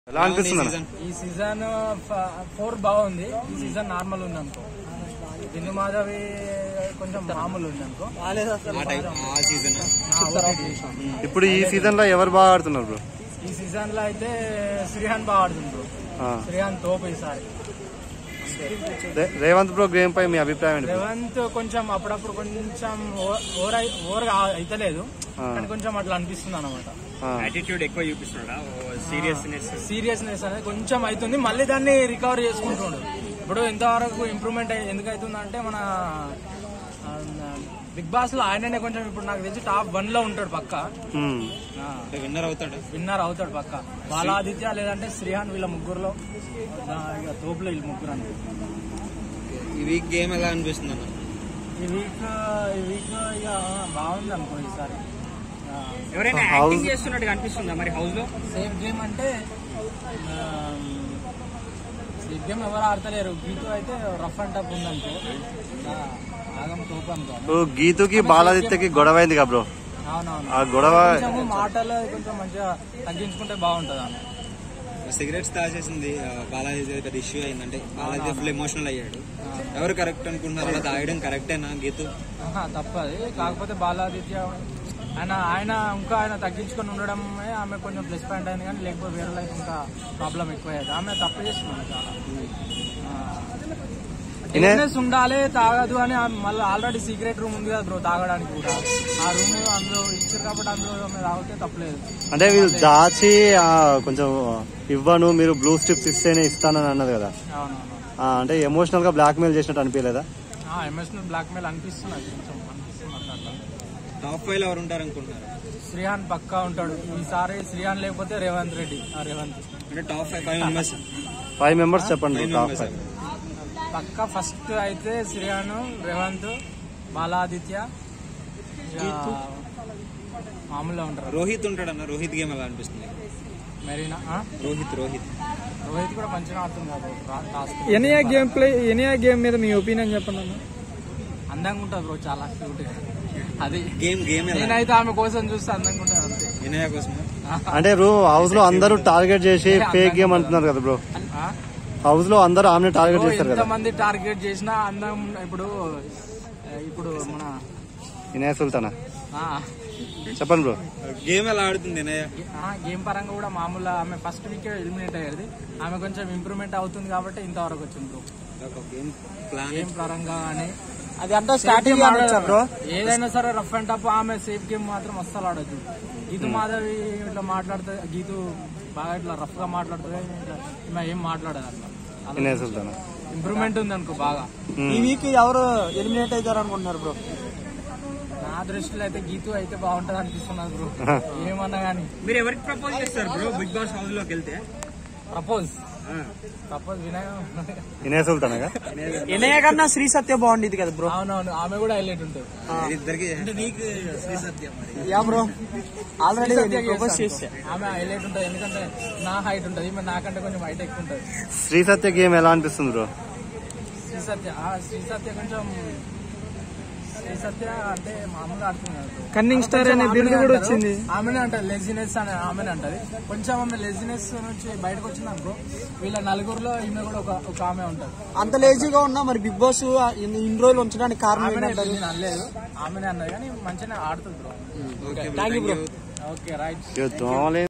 ఎలా అనిపిస్తుంది అన్న? ఈ సీజన్ ఫోర్ బాగుంది ఈ సీజన్ నార్మల్ ఉంది అనుకో బిందు మాధవి కొంచెం మామూలు ఉంది అనుకో ఆ సీజన్ ఆ, ఒకటి చేసాం. ఇప్పుడు ఈ సీజన్ లో ఎవరు బాగా ఆడుతున్నారు బ్రో ఈ సీజన్ లో అయితే శ్రీహాన్ బాగా ఆడుతుంది బ్రో ఆ. శ్రీహాన్ తోపు ఈసారి రే- రేవంత్ బ్రో గేమ్ పై మీ అభిప్రాయం ఏంటి bro? రేవంత్ కొంచెం అప్పుడప్పుడు కొంచెం ఓ- ఓవర్ అయి- ఓవర్ గా- అయితలేదు ఆ. కానీ కొంచెం అట్లా అనిపిస్తుంది అనమాట ఆ. యాటిట్యూడ్ ఎక్కువ చూపిస్తున్నాడా సీరియస్నెస్ సీరియస్నెస్ అనేది కొంచెం అవుతుంది మళ్ళీ దాన్ని రికవర్ చేసుకుంటుండు ఇప్పుడు ఎంతవరకు ఇంప్రూవ్మెంట్ ఎందుకు అవుతుందంటే మన బిగ్ బాస్ లో ఆయననే కొంచెం ఇప్పుడు నాకు తెలిసి టాప్ వన్ లో ఉంటాడు పక్క మ్మ్. విన్నర్ అవుతాడు విన్నర్ అవుతాడు పక్క బాలాదిత్య లేదంటే శ్రీహాన్ వీళ్ళ ముగ్గురులో ఆ, ఇక తోపులో వీళ్ళు ముగ్గురు అని ఈ వీక్ గేమ్ ఎలా అనిపిస్తుంది అన్న ఈ వీక్ ఈ వీక్ ఇక బాగుంది అనుకో ఈసారి ఎవరైనా House- యాక్టింగ్ చేస్తున్నట్టు అనిపిస్తుందా మరి హౌస్ లో సేఫ్ గేమ్ అంటే సేఫ్ గేమ్ ఎవరు ఆడతలేరు గీతు అయితే రఫ్ అండ్ టఫ్ ఉందనుకో ఆ, ఆగం తోపు అనుకో ఇప్పుడు గీతుకి బాలాదిత్యకి గొడవ అయింది కదా బ్రో అవునవును ఆ గొడవ కొంచెం మాటలు కొంచెం మంచిగా తగ్గించుకుంటే బాగుంటది అన్న సిగరెట్స్ తాగేసింది ఆ, బాలాజీ పెద్ద ఇష్యూ అయిందంటే బాలాజీ ఫుల్ ఎమోషనల్ అయ్యాడు ఎవరు కరెక్ట్ అనుకుంటున్నారు అలా తాగడం కరెక్టేనా గీతు ఆహా, తప్పది కాకపోతే బాలాదిత్య ఆయన ఆయన ఇంకా ఆయన తగ్గించుకొని ఉండడమే ఆమె కొంచెం ప్లస్ పాయింట్ అయింది కానీ లేకపోతే వేరే లైఫ్ ఇంకా ప్రాబ్లం ఎక్కువ అయ్యేది ఆమె తప్పు చేస్తున్నాను చాలా బిజినెస్ ఉండాలి తాగదు అని ఆమె మళ్ళీ ఆల్రెడీ సీక్రెట్ రూమ్ ఉంది కదా బ్రో తాగడానికి కూడా ఆ రూమ్ అందులో ఇచ్చారు కాబట్టి అందులో ఆమె తాగితే తప్పలేదు అంటే వీళ్ళు దాచి ఆ, కొంచెం ఇవ్వను మీరు బ్లూ స్ట్రిప్స్ ఇస్తేనే ఇస్తానని అన్నది కదా అవునవును ఆ, అంటే ఎమోషనల్ గా బ్లాక్ మెయిల్ చేసినట్టు అనిపించలేదా ఎమోషనల్ బ్లాక్ మెయిల్ అనిపిస్తుంది అది కొంచెం అనిపిస్తుంది అట్లా అట్లా. టాప్ ఫైవ్ లో ఎవరు ఉంటారు అనుకుంటున్నారు శ్రీహాన్ పక్కా ఉంటాడు ఈసారి శ్రీహాన్ లేకపోతే రేవంత్ రెడ్డి ఆ రేవంత్ అంటే top five five members five members చెప్పండి ఫైవ్ టాప్ మెంబర్స్ ఫైవ్ పక్క ఫస్ట్ అయితే శ్రీహాను రేవంత్ బాలాదిత్య ఇక మామూలుగా ఉంటారు రోహిత్ ఉంటాడన్న రోహిత్ గేమ్ ఎలా అనిపిస్తుంది మెరీనా ఆ? రోహిత్ రోహిత్ రోహిత్ కూడా మంచిగా ఆడుతుంది కదా రా- task Inaya game play Inaya game మీద మీ ఒపీనియన్ చెప్పండి అన్న అందంగా ఉంటుంది బ్రో చాలా క్యూట్ అది గేమ్ గేమ్ ఎలా నేనైతే ఆమె కోసం చూస్తే అందంగా ఉంటుంది అంతే వినయ కోసం అంటే రూ హౌస్ లో అందరూ టార్గెట్ చేసి ఫేక్ గేమ్ అంటున్నారు కదా బ్రో ఆ? హౌస్ లో అందరూ ఆమె టార్గెట్ ఓ, చేస్తారు కదా ఎంతమంది టార్గెట్ చేసినా అందం ఇప్పుడు ఇప్పుడు మన వినయ సుల్తానా ఆ, చెప్పండి బ్రో గేమ్ ఎలా ఆడుతుంది వినయ ఆ, గేమ్ పరంగా కూడా మామూలుగా ఆమె ఫస్ట్ వీక్ ఎలిమినేట్ అయ్యేది ఆమె కొంచెం ఇంప్రూవ్మెంట్ అవుతుంది కాబట్టి ఇంతవరకు వచ్చింది బ్రో ఒక గేమ్ ప్లాన్ గేమ్ పరంగా అని అది అంటే స్టార్టింగ్ బ్రో ఏదైనా సరే రఫ్ అండ్ టఫ్ ఆమె సేఫ్ గేమ్ మాత్రం అస్సలు ఆడొద్దు గీతు మాధవి ఇట్లా మాట్లాడుతుంది గీతు బాగా ఇట్లా రఫ్ గా మాట్లాడుతుంది ఇట్లా ఈమె ఏం మాట్లాడదు అట్లా వినయ సుల్తానా ఇంప్రూవ్మెంట్ ఉంది అనుకో బాగా ఈ వీక్ ఎవరు ఎలిమినేట్ అవుతారు అనుకుంటున్నారు బ్రో నా దృష్టిలో అయితే గీతు అయితే బాగుంటది అనిపిస్తున్నది బ్రో ఏమన్నా గానీ మీరు ఎవరికి ప్రపోజ్ చేస్తారు బ్రో బిగ్ బాస్ హౌస్ లోకి వెళ్తే ప్రపోజ్ ప్రపోజ్ వినయ వినయ సుల్తానాగా ఎనయ కన్నా శ్రీ సత్య బాగుండేది కదా బ్రో అవునవును ఆమె కూడా హైలైట్ ఉంటుంది ఇద్దరికి అంటే నీకు శ్రీ సత్యం మరి yeah bro already Satya propose చేస్తా చేసా ఆమె హైలైట్ ఉంటుంది ఎందుకంటే నా హైట్ ఉంటుంది ఈమె నాకంటే కొంచెం హైట్ ఎక్కువ ఉంటుంది శ్రీ సత్య గేమ్ ఎలా అనిపిస్తుంది బ్రో శ్రీ సత్య ఆ, శ్రీ సత్య కొంచెం శ్రీ సత్య అంటే మామూలుగా ఆడుతుంది కదా bro. కన్నింగ్ స్టార్ అనే కొంచెం బిరుదు ఆమెనే కూడా అంటారు. వచ్చింది ఆమెనే అంటారు లెజినెస్ అని ఆమెనే అంటది కొంచెం ఆమె లెజినెస్ నుంచి బయటకు వచ్చింది అనుకో వీళ్ళ నలుగురులో ఈమె కూడా ఒక ఒక ఆమె ఉంటది అంత లేజీగా ఉన్నా మరి బిగ్ బాస్ ఇన్ని ఇన్ని రోజులు ఉంచడానికి కారణం ఆమెనే ఏంటంటారు నేను అనలేదు ఆమెనే అన్నది కానీ మంచిగా ఆడుతుంది bro okay thank you bro okay right ఇక దోమలే